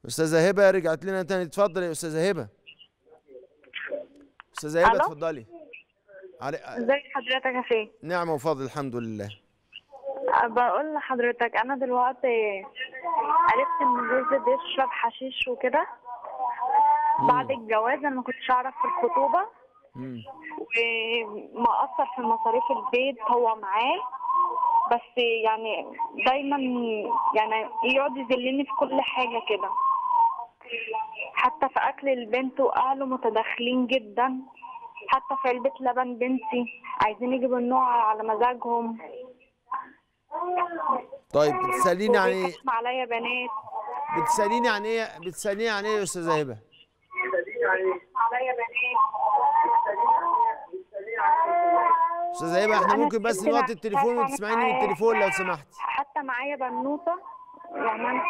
استاذه هبه رجعت لنا تاني اتفضل يا استاذه هبه استاذه هبه ألو؟ اتفضلي علي... ازيك حضرتك يا فيه نعمه وفضل الحمد لله بقول لحضرتك انا دلوقتي عرفت ان جوزي بيشرب حشيش وكده بعد الجواز انا ما كنتش اعرف في الخطوبه مم. ومقصر في مصاريف البيت هو معاه بس يعني دايما يعني يقعد يذلني في كل حاجه كده حتى في اكل البنت واهله متداخلين جدا حتى في علبه لبن بنتي عايزين يجيبوا النوع على مزاجهم طيب بتساليني عن ايه وبيحكم عليا بنات بتساليني عن ايه بتساليني عن ايه يا استاذه هبه عليا بنات استاذه هبه احنا أنا ممكن بس كنت نوطي مع- التليفون عارفة وتسمعيني من معايا- التليفون لو سمحتي حتى معايا بنوته يعني انا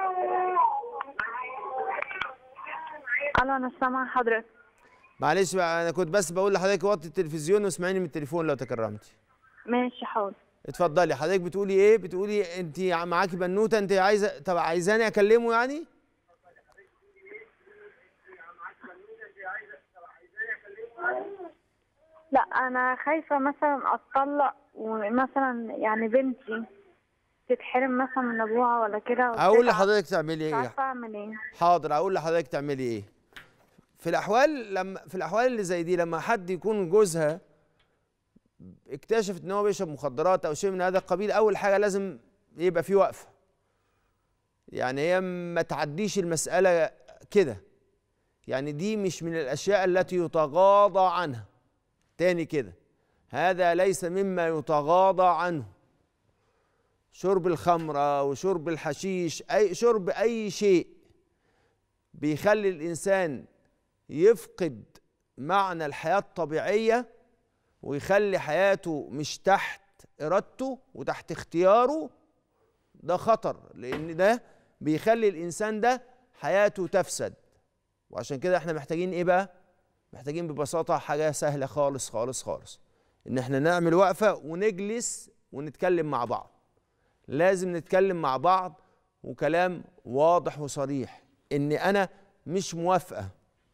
الو انا سامعه حضرتك معلش بقى انا كنت بس بقول لحضرتك وطي التلفزيون واسمعيني من التليفون لو تكرمتي ماشي حاضر اتفضلي حضرتك بتقولي ايه بتقولي انت معاكي بنوته انت عايزه طب عايزاني اكلمه يعني لا انا خايفه مثلا اتطلق ومثلا يعني بنتي تتحرم مثلا من ابوها ولا كده اقول وتتعب. لحضرتك تعملي مش ايه عارفه اعمل ايه حاضر اقول لحضرتك تعملي ايه في الاحوال لما في الاحوال اللي زي دي لما حد يكون جوزها اكتشفت ان هو بيشرب مخدرات او شيء من هذا القبيل اول حاجه لازم يبقى في وقفه يعني هي ما تعديش المساله كده يعني دي مش من الاشياء التي يتغاضى عنها تاني كده هذا ليس مما يتغاضى عنه شرب الخمره وشرب الحشيش اي شرب اي شيء بيخلي الانسان يفقد معنى الحياه الطبيعيه ويخلي حياته مش تحت ارادته وتحت اختياره ده خطر لان ده بيخلي الانسان ده حياته تفسد وعشان كده احنا محتاجين ايه بقى محتاجين ببساطه حاجه سهله خالص خالص خالص ان احنا نعمل وقفه ونجلس ونتكلم مع بعض لازم نتكلم مع بعض وكلام واضح وصريح ان انا مش موافقه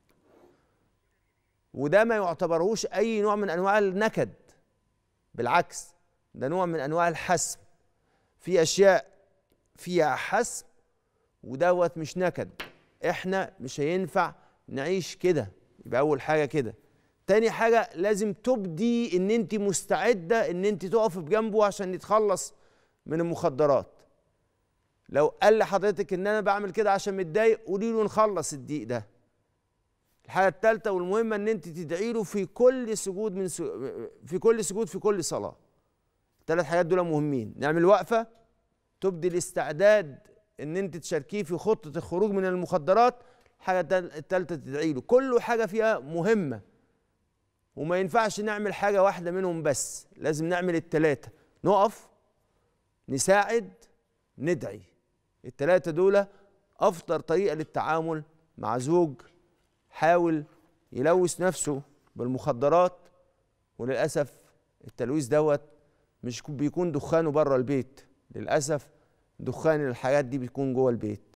وده ما يعتبرهوش اي نوع من انواع النكد بالعكس ده نوع من انواع الحسم في اشياء فيها حسم ودوت مش نكد احنا مش هينفع نعيش كده يبقى اول حاجه كده تاني حاجه لازم تبدي ان انت مستعده ان انت تقف بجنبه عشان يتخلص من المخدرات لو قال لحضرتك ان انا بعمل كده عشان متضايق قولي له نخلص الضيق ده الحاجه الثالثه والمهمه ان انت تدعي له في كل سجود من سو... في كل سجود في كل صلاه الثلاث حاجات دول مهمين نعمل وقفه تبدي الاستعداد ان انت تشاركيه في خطه الخروج من المخدرات الحاجه الثالثه تدعي له كل حاجه فيها مهمه وما ينفعش نعمل حاجه واحده منهم بس لازم نعمل الثلاثه نقف نساعد ندعي الثلاثه دول افضل طريقه للتعامل مع زوج حاول يلوث نفسه بالمخدرات وللاسف التلويث دوت مش بيكون دخانه بره البيت للاسف دخان الحاجات دي بيكون جوه البيت